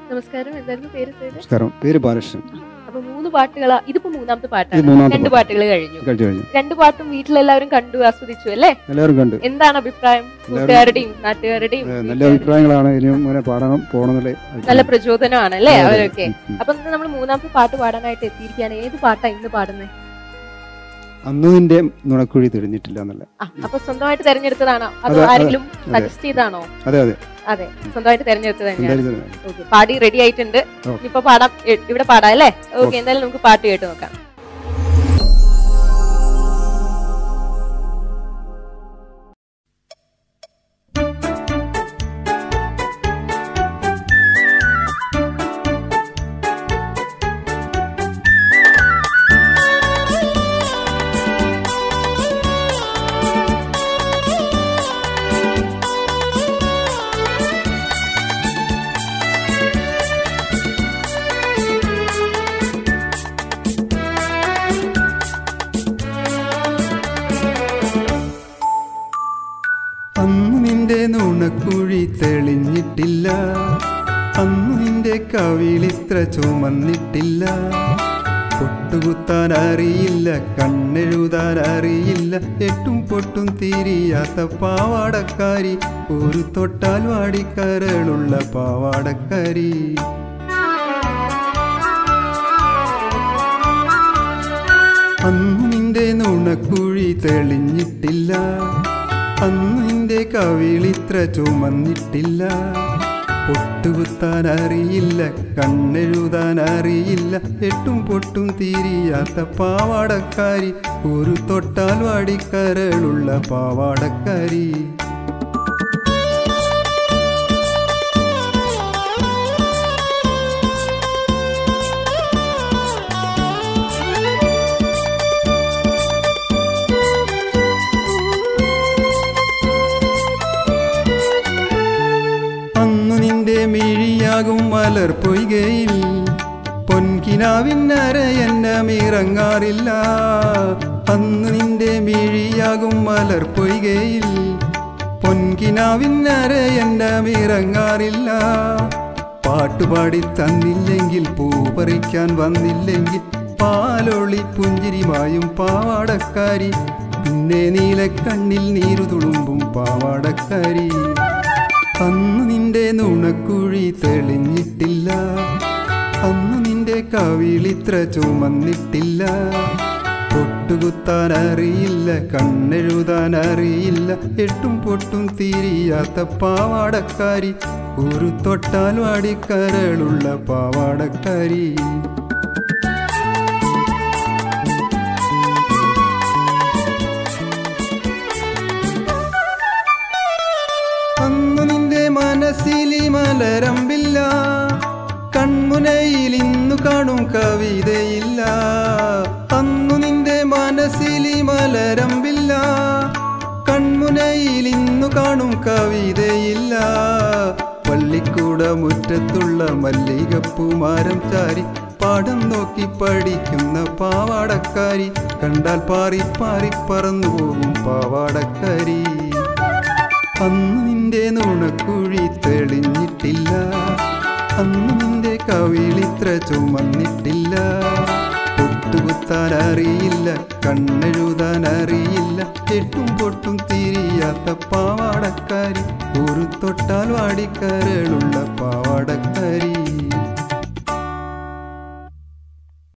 നമസ്കാരം എന്തായിരുന്നു പേര് സൈഡ് നമസ്കാരം പേര് ബാലകൃഷ്ണൻ അപ്പൊ മൂന്ന് പാട്ടുകളാ ഇതിപ്പോ മൂന്നാമത്തെ ഇത് പാട്ടാണ് മൂന്നാമത്തെ രണ്ട് പാട്ടുകൾ കഴിഞ്ഞു കഴിച്ചു കഴിഞ്ഞു രണ്ട് പാട്ടും വീട്ടിലെല്ലാവരും കണ്ടു ആസ്വദിച്ചു അല്ലേ എല്ലാവരും കണ്ടു എന്താണ് അഭിപ്രായം കൂട്ടുകാരുടെയും നാട്ടുകാരുടെയും ഏ, നല്ല വീട്ടുകാരുടെയും? അഭിപ്രായങ്ങളാണ് ഇനിയും ഇങ്ങനെ പാടണം പോകണമെന്നുള്ള നല്ല പ്രചോദനമാണ് അല്ലേ അതെ, അതെ. അവരൊക്കെ ഉം, ഉം. അപ്പൊ ഇന്ന് നമ്മൾ മൂന്നാമത്തെ പാട്ട് പാടാനായിട്ട് എത്തിയിരിക്കുകയാണ് ഏത് പാട്ടാ ഇന്ന് പാടുന്നത് അന്ന് നിന്റെ നുണക്കുഴി തെളിഞ്ഞിട്ടില്ല എന്നല്ല ആ അപ്പൊ സ്വന്തമായിട്ട് തെരഞ്ഞെടുത്തതാണോ അതോ അതെ, അതെ, ആരെങ്കിലും അതെ. സജസ്റ്റ് ചെയ്താണോ അതെ അതെ അതെ സ്വന്തമായിട്ട് തെരഞ്ഞെടുത്തത് തന്നെയാണ് എന്തായാലും തന്നെ. ഓക്കെ പാടി റെഡി ആയിട്ടുണ്ട് ഓക്കെ. ഇപ്പൊ പാടാം എ- ഇവിടെ പാടാം അല്ലേ ഓക്കെ ഓക്കെ. എന്തായാലും നമുക്ക് പാട്ട് കേട്ട് നോക്കാം അന്ന് നിന്റെ നുണക്കുഴി തെളിഞ്ഞിട്ടില്ല അന്ന് നിന്റെ കവിളിത്ര ചുമന്നിട്ടില്ല പൊട്ടുകുത്താൻ അറിയില്ല കണ്ണെഴുതാൻ അറിയില്ല എട്ടും പൊട്ടും തിരിയാത്ത പാവാടക്കാരി ഒരു തൊട്ടാൽ വാടിക്കരളുള്ള പാവാടക്കാരി അന്ന് നിന്റെ നുണക്കുഴി തെളിഞ്ഞിട്ടില്ല അന്ന് നിന്റെ കവിളിത്ര ചുമന്നിട്ടില്ല പൊട്ടുകുത്താൻ അറിയില്ല കണ്ണെഴുതാൻ അറിയില്ല എട്ടും പൊട്ടും തിരിയാത്ത പാവാടക്കാരി ഒരു തൊട്ടാൽ വാടിക്കരളുള്ള പാവാടക്കാരി അന്നു നിന്റെ മിഴിയാകും മലർ പൊയ്കയിൽ പൊൻകിനാവിന്നര എന്നമിറങ്ങാറില്ല അന്ന് നിന്റെ മിഴിയാകും മലർ പൊയ്കയിൽ പൊൻകിനാവിന്നര എന്നമിറങ്ങാറില്ല പാട്ടുപാടി തന്നില്ലെങ്കിൽ പൂ പറിക്കാൻ വന്നില്ലെങ്കിൽ പാലൊളി പുഞ്ചിരിമായും പാവാടക്കാരി പിന്നെ നീലക്കണ്ണിൽ നീരു തുളുമ്പും പാവാടക്കാരി അന്ന് നിന്റെ നുണക്കുഴി തെളിഞ്ഞിട്ടില്ല അന്ന് നിന്റെ കവിളിത്ര ചുമന്നിട്ടില്ല പൊട്ടുകുത്താൻ അറിയില്ല കണ്ണെഴുതാൻ അറിയില്ല എട്ടും പൊട്ടും തിരിയാത്ത പാവാടക്കാരി ഒരു തൊട്ടാൽ വാടിക്കരളുള്ള പാവാടക്കാരി അന്നു നിന്റെ മനസ്സിലി മലരമ്പില്ല കൺമുനയിൽ ഇന്നു കാണും കവിതയില്ല അന്നു നിന്റെ മനസ്സിലി മലരമ്പില്ല കൺമുനയിൽ ഇന്നു കാണും കവിതയില്ല പള്ളിക്കൂട മുറ്റത്തുള്ള മല്ലികപ്പൂമാരം ചാരി പാടം നോക്കി പഠിക്കുന്ന പാവാടക്കാരി കണ്ടാൽ പാറി പാറി പറന്നു പോകും പാവാടക്കാരി അന്ന് നിന്റെ നുണക്കുഴി തെളിഞ്ഞിട്ടില്ല അന്ന് നിന്റെ കവിളിത്ര ചുമന്നിട്ടില്ല പൊട്ടുകുത്താൻ അറിയില്ല കണ്ണെഴുതാൻ അറിയില്ല എട്ടും പൊട്ടും തിരിയാത്ത പാവാടക്കാരി ഒരു തൊട്ടാൽ വാടിക്കരളുള്ള പാവാടക്കാരി